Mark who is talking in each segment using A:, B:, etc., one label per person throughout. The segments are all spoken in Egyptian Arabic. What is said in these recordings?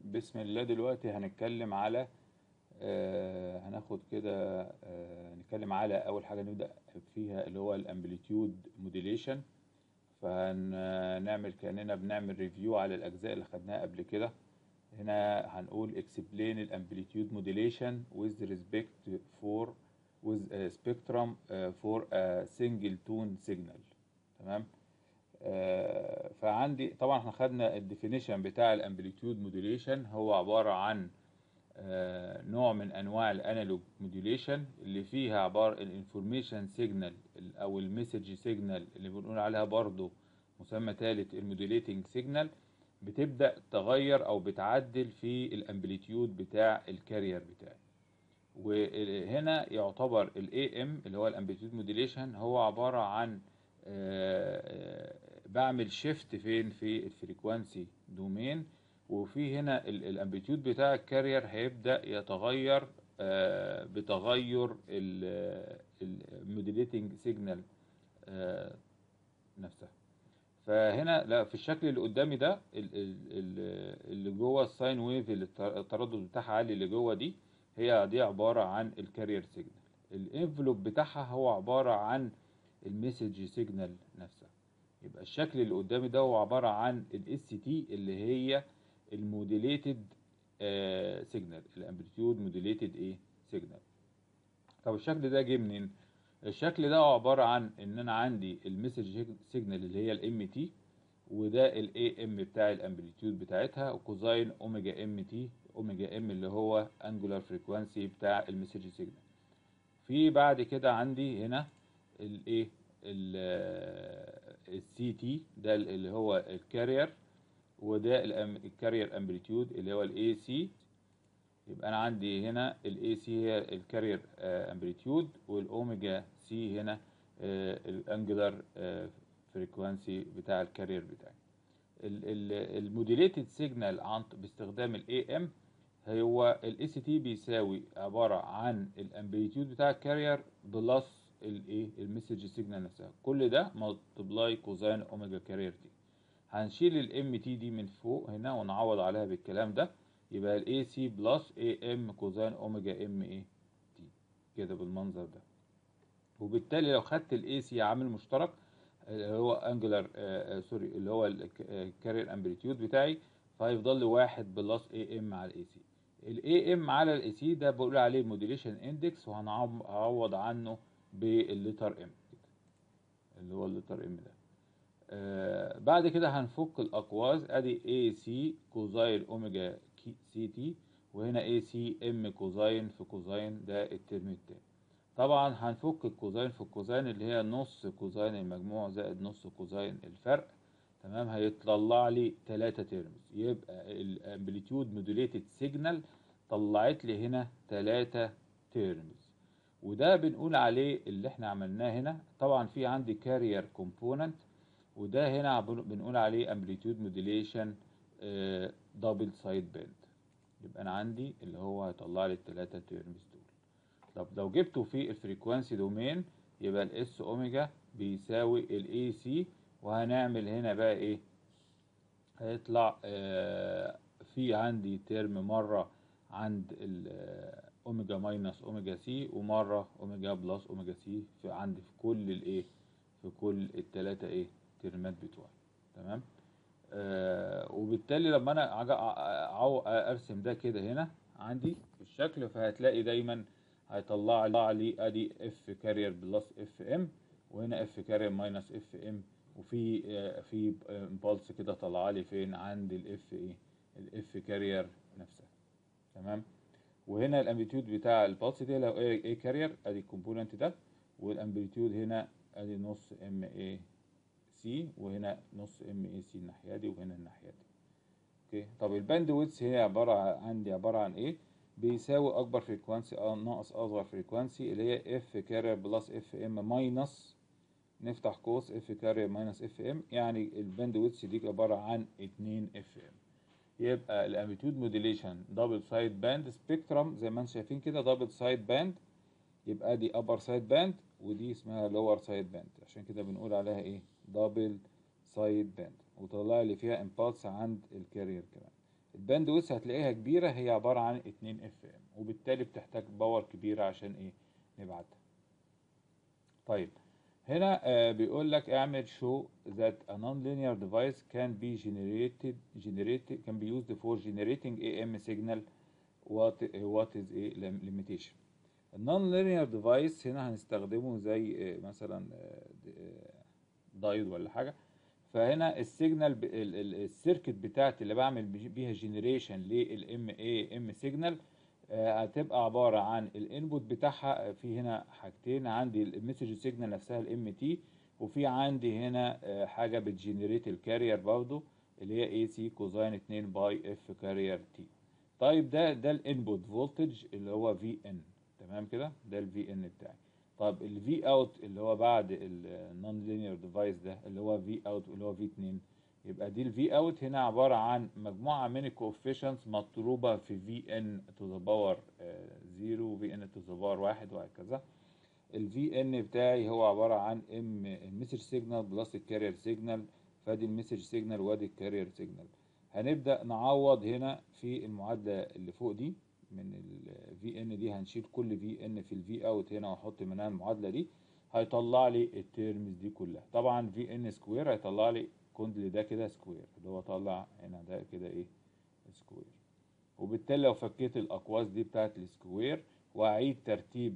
A: بسم الله دلوقتي هنتكلم على آه هناخد كده آه نتكلم على اول حاجه نبدا فيها اللي هو الامبليتيود موديليشن فهنعمل كاننا بنعمل ريفيو على الاجزاء اللي خدناها قبل كده هنا هنقول explain الامبليتيود موديليشن with respect for with a spectrum uh, for a single tone signal تمام آه فعندي طبعا احنا خدنا الديفينيشن بتاع الامبليتيود موديليشن هو عباره عن آه نوع من انواع الانالوج موديليشن اللي فيها عباره الانفورميشن سيجنال او المسج سيجنال اللي بنقول عليها برضو مسمى ثالث الموديليتنج سيجنال بتبدا تغير او بتعدل في الامبليتيود بتاع الكارير بتاعي وهنا يعتبر الاي ام اللي هو الامبليتيود موديليشن هو عباره عن آه بعمل شيفت فين في الفريكوانسي دومين وفي هنا الامبليتيود بتاع الكارير هيبدا يتغير آه بتغير الموديليتنج سيجنال آه نفسها فهنا لا في الشكل اللي قدامي ده اللي جوه الساين ويف اللي التردد بتاعها عالي اللي جوه دي هي دي عباره عن الكارير سيجنال الانفلوب بتاعها هو عباره عن المسج سيجنال نفسها يبقى الشكل اللي قدامي ده هو عباره عن الاس تي اللي هي الموديليتد سيجنال الامبليتيود موديليتد ايه سيجنال طب الشكل ده جه منين الشكل ده عباره عن ان انا عندي المسج سيجنال اللي هي الام تي وده الاي ام بتاع الامبليتيود بتاعتها وكوزاين اوميجا ام تي اوميجا ام اللي هو انجولار فريكوانسي بتاع المسج سيجنال في بعد كده عندي هنا الايه السي تي ده اللي هو الكارير وده الكارير امبليتيود اللي هو الاي سي يبقى انا عندي هنا الاي سي هي الكارير امبليتيود والاوميجا سي هنا الانجلر فريكوانسي بتاع الكارير بتاعي الموديليتد سيجنال عن باستخدام الاي ام هو الاي سي تي بيساوي عباره عن الامبليتيود بتاع الكارير بلس الايه المسج سيجنال نفسها كل ده ملتبلاي كوزين اوميجا كارير تي هنشيل الام تي دي من فوق هنا ونعوض عليها بالكلام ده يبقى الاي سي بلس اي ام كوزين اوميجا ام اي تي كده بالمنظر ده وبالتالي لو خدت الاي سي عامل مشترك اللي هو انجلر آه سوري اللي هو الكارير امبليتيود بتاعي فهيفضل لي واحد بلس اي ام على الاي سي الاي ام على الاي سي ده بقول عليه موديليشن اندكس وهنعوض عنه باللتر ام اللي هو اللتر ام ده آه بعد كده هنفك الاقواس ادي اي سي كوزاين اوميجا سي تي وهنا اي سي ام كوزاين في كوزاين ده الترم التاني طبعا هنفك الكوزاين في الكوزاين اللي هي نص كوزاين المجموع زائد نص كوزاين الفرق تمام هيطلع لي 3 تيرمز يبقى الامبليتيود مودوليتد سيجنال طلعت لي هنا 3 تيرمز وده بنقول عليه اللي احنا عملناه هنا طبعا في عندي كارير كومبوننت وده هنا بنقول عليه امبليتيود موديليشن دبل سايد باند يبقى انا عندي اللي هو هيطلع لي الثلاثه تيرمز دول طب لو جبته في الفريكوانسي دومين يبقى الاس اوميجا بيساوي الاي سي وهنعمل هنا بقى ايه هيطلع آه في عندي ترم مره عند اوميجا ماينس اوميجا سي ومره اوميجا بلس اوميجا سي في عندي في كل الايه في كل الثلاثه ايه ترمات بتوعي تمام آه وبالتالي لما انا ارسم ده كده هنا عندي في الشكل فهتلاقي دايما هيطلع لي ادي اف كارير بلس اف ام وهنا اف كارير ماينس اف ام وفي آه في امبالس كده طلع لي فين عند الاف ايه الاف كارير نفسها تمام وهنا الامبليتيود بتاع البالس دي لو ايه كارير ادي الكومبوننت ده والامبليتيود هنا ادي نص ام اي سي وهنا نص ام اي سي الناحيه دي وهنا الناحيه دي اوكي طب الباند ويدث هي عباره عندي عباره عن ايه بيساوي اكبر فريكوانسي ناقص اصغر فريكوانسي اللي هي اف كارير بلس اف ام ماينس نفتح قوس اف كارير ماينس اف ام يعني الباند ويدث دي عباره عن 2 اف ام يبقى الامبليتيود موديليشن دبل سايد باند سبيكترم زي ما انتم شايفين كده دبل سايد باند يبقى دي ابر سايد باند ودي اسمها لور سايد باند عشان كده بنقول عليها ايه دبل سايد باند وطلع لي فيها امبالس عند الكارير كمان الباند ويدث هتلاقيها كبيره هي عباره عن 2 اف ام وبالتالي بتحتاج باور كبيره عشان ايه نبعتها طيب هنا آه بيقول لك اعمل show that a non-linear device can be generated generated can be used for generating AM signal what what is a limitation النون لينير ديفايس هنا هنستخدمه زي آه، مثلا آه، د- آه، دايود ولا حاجه فهنا السيجنال ب- ال- ال- السيركت بتاعتي اللي بعمل بي- بيها جنريشن للام اي ام سيجنال هتبقى عباره عن الانبوت بتاعها في هنا حاجتين عندي المسج سيجنال نفسها الام تي وفي عندي هنا آه، حاجه بتجنريت الكارير برضو اللي هي اي سي كوزاين 2 باي اف كارير تي طيب ده ده الانبوت فولتج اللي هو في ان تمام كده ده الفي ان بتاعي طب الفي اوت اللي هو بعد النون لينير ديفايس ده اللي هو في اوت اللي هو في 2 يبقى دي الفي اوت هنا عباره عن مجموعه من الكوفيشنتس مضروبه في في ان تو ذا باور 0 وفي ان تو ذا باور 1 وهكذا الفي ان بتاعي هو عباره عن ام المسج سيجنال بلس الكارير سيجنال فادي المسج سيجنال وادي الكارير سيجنال هنبدا نعوض هنا في المعادله اللي فوق دي من الفي ان دي هنشيل كل في ان في الفي اوت هنا واحط منها المعادله دي هيطلع لي التيرمز دي كلها طبعا في ان سكوير هيطلع لي كوندل ده كده سكوير اللي هو طلع هنا ده كده ايه سكوير وبالتالي لو فكيت الاقواس دي بتاعت السكوير واعيد ترتيب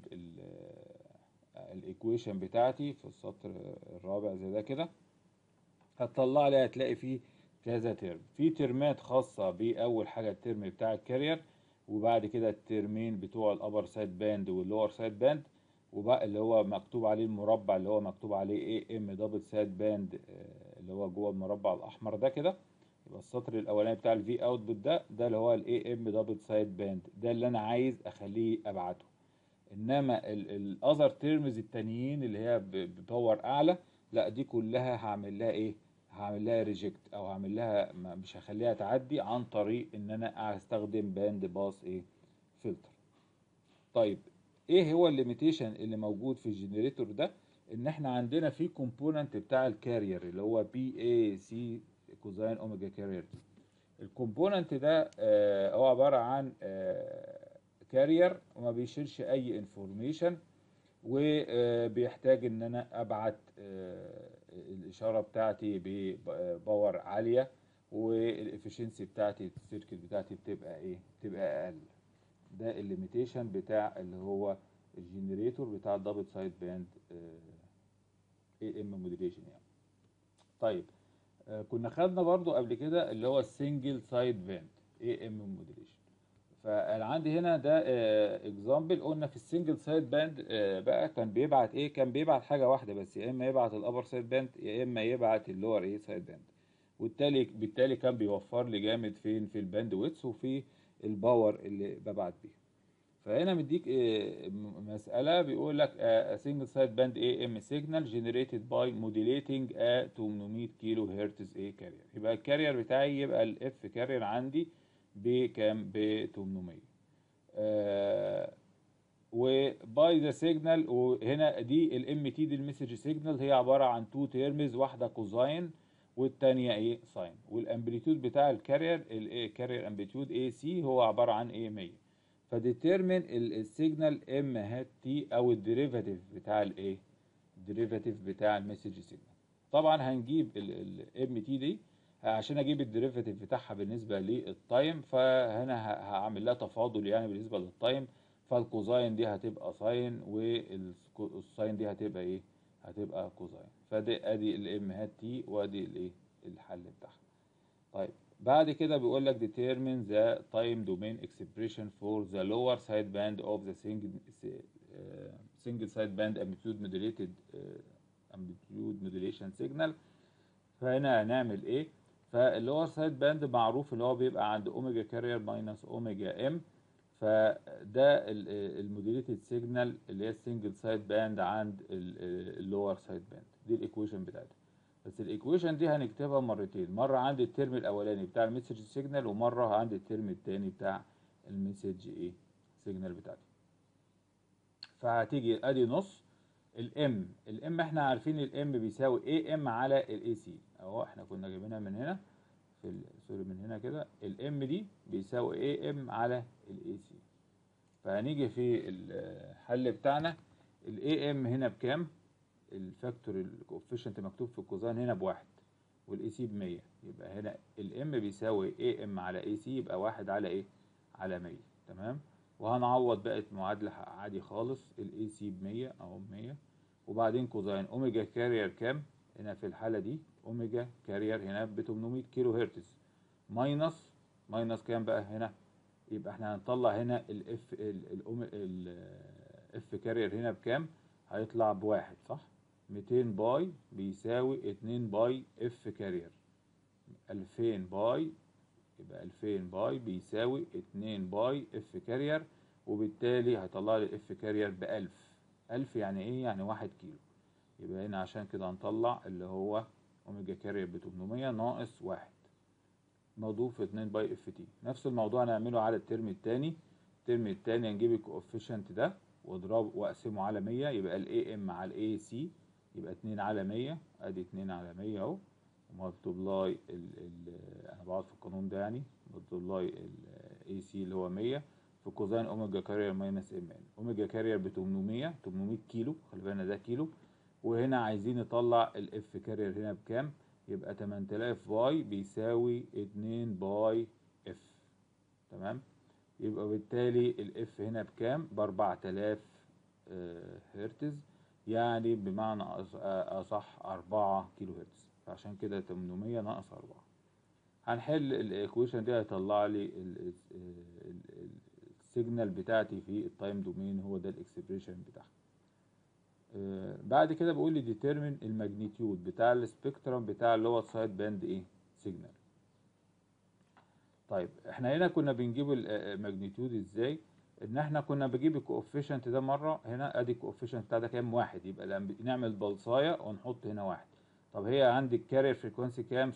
A: الايكويشن بتاعتي في السطر الرابع زي ده كده هتطلع لي هتلاقي فيه كذا ترم في ترمات خاصة بأول حاجة الترم بتاع الكارير وبعد كده الترمين بتوع الأبر سايد باند واللور سايد باند وبقى اللي هو مكتوب عليه المربع اللي هو مكتوب عليه اي ام دبل سايد باند اللي هو جوه المربع الأحمر ده كده يبقى السطر الأولاني بتاع الفي اوتبوت ده ده اللي هو الاي ام دبل سايد باند ده اللي أنا عايز أخليه أبعته انما الاذر تيرمز التانيين اللي هي ب- بباور اعلى لا دي كلها هعمل لها ايه هعمل لها ريجكت او هعمل لها ما- مش هخليها تعدي عن طريق ان انا استخدم باند باس ايه فلتر طيب ايه هو الليميتيشن اللي موجود في الجنريتور ده ان احنا عندنا في كومبوننت بتاع الكارير اللي هو بي اي سي كوزاين اوميجا كارير دي الكومبوننت ده آه، هو عبارة عن كارير وما بيشيلش اي انفورميشن وبيحتاج ان انا ابعت آه، الاشاره بتاعتي بباور عاليه والافشنسي بتاعتي السيركت بتاعتي بتبقى ايه بتبقى اقل ده الليميتيشن بتاع اللي هو الجنريتور بتاع الدبل سايد باند اي ام موديليشن يعني طيب آه، كنا خدنا برضو قبل كده اللي هو السنجل سايد باند اي ام موديليشن فانا عندي هنا ده اكزامبل قلنا في السنجل سايد باند بقى كان بيبعت ايه كان بيبعت حاجه واحده بس يا اما يبعت الابر سايد باند يا اما يبعت اللور ايه سايد باند وبالتالي بالتالي كان بيوفر لي جامد فين في الباند ويتس وفي الباور اللي ببعت بيه فهنا مديك آه، م- مسألة بيقول لك a single side band AM signal generated by modulating a 800 كيلو هرتز A carrier يبقى الكارير بتاعي يبقى الاف كارير عندي بكام ب 800 آه وباي ذا سيجنال وهنا دي الام تي دي المسج سيجنال هي عباره عن تو تيرمز واحده كوزاين والتانية ايه ساين والامبليتيود بتاع الكارير الكارير امبليتيود اي سي هو عباره عن ايه 100 فديترمن السيجنال ام هات تي او الديريفاتيف بتاع الايه الديريفاتيف بتاع المسج سيجنال طبعا هنجيب الام تي دي عشان اجيب الديريفاتيف بتاعها بالنسبه للتايم فهنا ه- هعمل لها تفاضل يعني بالنسبه للتايم فالكوزاين دي هتبقى ساين والساين دي هتبقى ايه هتبقى كوزاين فدي ادي الام هات تي وادي الايه الحل بتاعها طيب بعد كده بيقول لك determine the time domain expression for the lower side band of the single uh, single side band amplitude modulated uh, amplitude modulation signal فهنا هنعمل ايه فاللور سايد باند معروف اللي هو بيبقى عند اوميجا كارير ماينس اوميجا ام فده الموديليتد سيجنال اللي هي السنجل سايد باند عند اللور سايد باند دي الايكويشن بتاعتها بس الايكويشن دي هنكتبها مرتين مره عند الترم الاولاني بتاع المسج سيجنال ومره عند الترم الثاني بتاع المسج ايه سيجنال بتاعتي فهتيجي ادي نص الام الام احنا عارفين الام بيساوي اي ام على الاي سي اهو احنا كنا جايبينها من هنا في ال- سوري من هنا كده الام دي بيساوي اي ام على الاي سي فهنيجي في الحل بتاعنا الاي ام هنا بكام الفاكتور الكوفيشنت مكتوب في الكوزاين هنا بواحد والاي سي ب 100 يبقى هنا الام بيساوي اي ام على اي سي يبقى واحد على ايه على 100 تمام وهنعوض بقت معادلة عادي خالص الاي سي ب 100 اهو 100 وبعدين كوزاين اوميجا كارير كام هنا في الحالة دي اوميجا كارير هنا ب 800 كيلو هرتز ماينس ماينس كام بقى هنا يبقى احنا هنطلع هنا الاف الاف كارير هنا بكام هيطلع بواحد صح 200 باي بيساوي 2 باي اف كارير 2000 باي يبقى 2000 باي بيساوي 2 باي اف كارير وبالتالي هيطلع لي الاف كارير ب 1000 1000 يعني ايه يعني 1 كيلو يبقى هنا عشان كده هنطلع اللي هو اوميجا كارير ب 800 ناقص 1 مضروب في 2 باي اف تي نفس الموضوع هنعمله على الترم الثاني الترم الثاني هنجيب الكوفيشنت ده واضربه واقسمه على 100 يبقى الاي ام على الاي سي يبقى 2 على 100 ادي 2 على 100 اهو وملتبلاي ال ال انا بقعد في القانون ده يعني ملتبلاي الاي سي اللي هو 100 في كوزين اوميجا كارير ماينس ام ان اوميجا كارير ب 800 800 كيلو خلي بالنا ده كيلو وهنا عايزين نطلع الاف كارير هنا بكام يبقى 8000 باي بيساوي 2 باي اف تمام يبقى بالتالي الاف هنا بكام ب 4000 آه، هرتز يعني بمعنى أص- اصح 4 كيلو هرتز فعشان كده 800 ناقص 4 هنحل الايكويشن دي هيطلع لي ال- ال- ال- السيجنال بتاعتي في التايم دومين هو ده الاكسبريشن بتاعها آه، بعد كده بقول لي ديترمين الماجنتيود بتاع السبيكترم بتاع اللي هو السايد باند ايه سيجنال طيب احنا هنا كنا بنجيب الماجنتيود ازاي ان احنا كنا بجيب الكوفيشنت ده مره هنا ادي الكوفيشنت بتاع ده كام واحد يبقى لما نعمل بلصايه ونحط هنا واحد طب هي عندي الكارير فريكونسي كام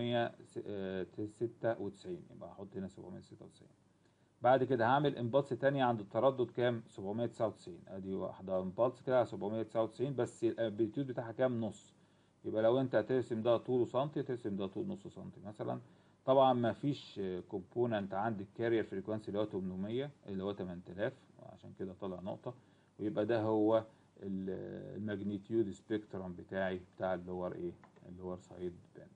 A: 796 يبقى هحط هنا 796 بعد كده هعمل امبلس تانية عند التردد كام 799 ادي واحدة امبلس كده على 799 بس الامبليتيود بتاعها كام نص يبقى لو انت هترسم ده طوله سنتي ترسم ده طول نص سنتي مثلا طبعا ما فيش كومبوننت عند الكارير فريكونسي اللي هو 800 اللي هو 8000 عشان كده طلع نقطة ويبقى ده هو ال- الماجنتيود سبيكترم بتاعي بتاع اللور ايه اللور سايد باند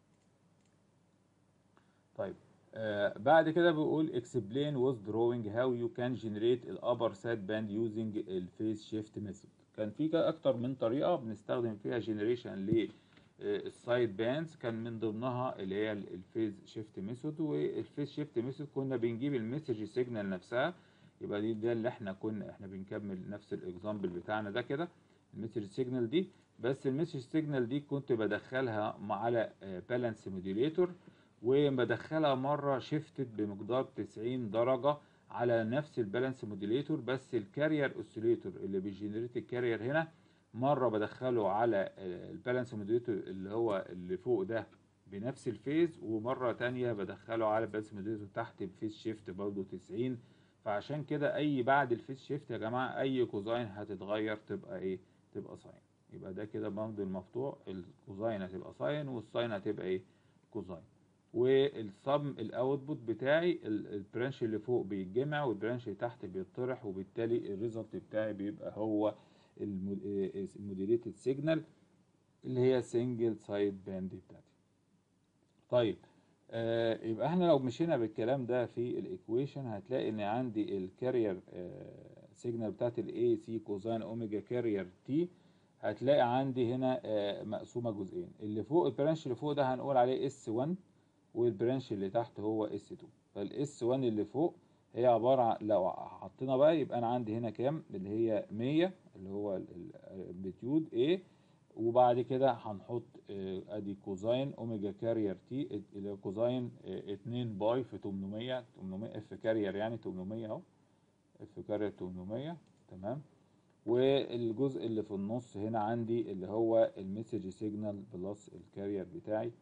A: طيب آه بعد كده بيقول explain with drawing how you can generate ال upper side band using ال phase shift method كان في كده اكتر من طريقة بنستخدم فيها generation للسايد باندز كان من ضمنها اللي هي الفيز شيفت ميثود والفيز شيفت ميثود كنا بنجيب المسج سيجنال نفسها يبقى دي ده اللي احنا كنا احنا بنكمل نفس الاكزامبل بتاعنا ده كده المسج سيجنال دي بس المسج سيجنال دي كنت بدخلها مع- على بالانس موديليتور وبدخلها مره شيفتد بمقدار 90 درجه على نفس البالانس موديليتور بس الكارير اوسيليتور اللي بيجنريت الكارير هنا مره بدخله على البالانس موديليتور اللي هو اللي فوق ده بنفس الفيز ومره تانية بدخله على البالانس موديليتور تحت بفيز شيفت برضه 90 فعشان كده اي بعد الفيز شيفت يا جماعه اي كوزاين هتتغير تبقى ايه تبقى ساين يبقى ده كده بند المفتوح الكوزاين هتبقى ساين والساين هتبقى ايه كوزاين والصم الاوتبوت بتاعي ال- البرانش اللي فوق بيتجمع والبرانش اللي تحت بيطرح وبالتالي الريزلت بتاعي بيبقى هو الموديليتد سيجنال اللي هي سنجل سايد باند بتاعتي طيب آه يبقى احنا لو مشينا بالكلام ده في الايكويشن هتلاقي ان عندي الكارير آه سيجنال بتاعت الاي سي كوزين اوميجا كارير تي هتلاقي عندي هنا آه مقسومه جزئين اللي فوق البرانش اللي فوق ده هنقول عليه اس 1 والبرانش اللي تحت هو اس 2 فالاس 1 اللي فوق هي عباره عن لو حطينا بقى يبقى انا عندي هنا كام اللي هي 100 اللي هو الامبليتيود A وبعد كده هنحط آه، ادي كوزين اوميجا كارير تي اللي هو كوزين آه، 2 باي في 800 800 اف كارير يعني 800 اهو اف كارير 800 تمام والجزء اللي في النص هنا عندي اللي هو المسج سيجنال بلس الكارير بتاعي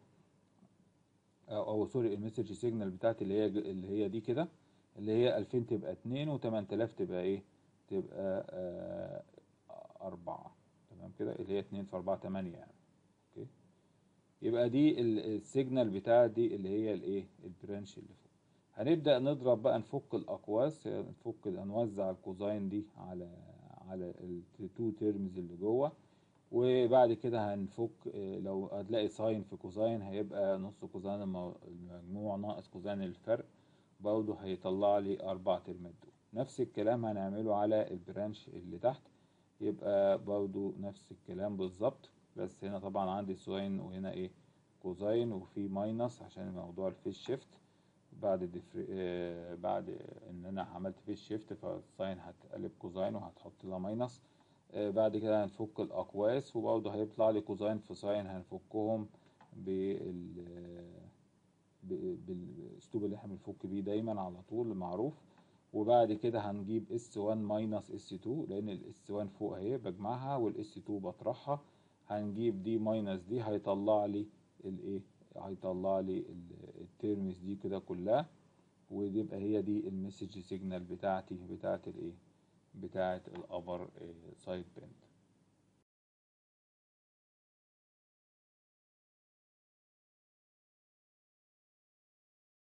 A: او أو سوري المسج سيجنال بتاعتي اللي هي اللي هي دي كده اللي هي 2000 تبقى 2 و8000 تبقى ايه تبقى آه 4 تمام كده اللي هي 2 في 4 8 يعني اوكي يبقى دي ال- السيجنال بتاع دي اللي هي الايه البرانش اللي فوق هنبدأ نضرب بقى نفك الأقواس نفك نوزع الكوزاين دي على على التو تيرمز اللي جوه وبعد كده هنفك آه، لو هتلاقي ساين في كوزاين هيبقى نص كوزاين المو- المجموع ناقص كوزاين الفرق برضه هيطلع لي أربع ترمات دول نفس الكلام هنعمله على البرانش اللي تحت يبقى برضه نفس الكلام بالظبط بس هنا طبعا عندي ساين وهنا ايه كوزاين وفي ماينس عشان موضوع الفيس شيفت بعد دفر... آه بعد ان انا عملت فيس شيفت فالساين هتقلب كوزاين وهتحط لها ماينس آه بعد كده هنفك الاقواس وبرضه هيطلع لي كوزاين في ساين هنفكهم بال ب- بالاسلوب اللي احنا بنفك بيه دايما على طول معروف وبعد كده هنجيب اس 1 ماينس اس 2 لان الاس 1 فوق اهي بجمعها والاس 2 بطرحها هنجيب دي ماينس دي هيطلع لي الايه هيطلع لي ال- التيرمز دي كده كلها ويبقى هي دي المسج سيجنال بتاعتي بتاعت الايه بتاعت الابر سايد بند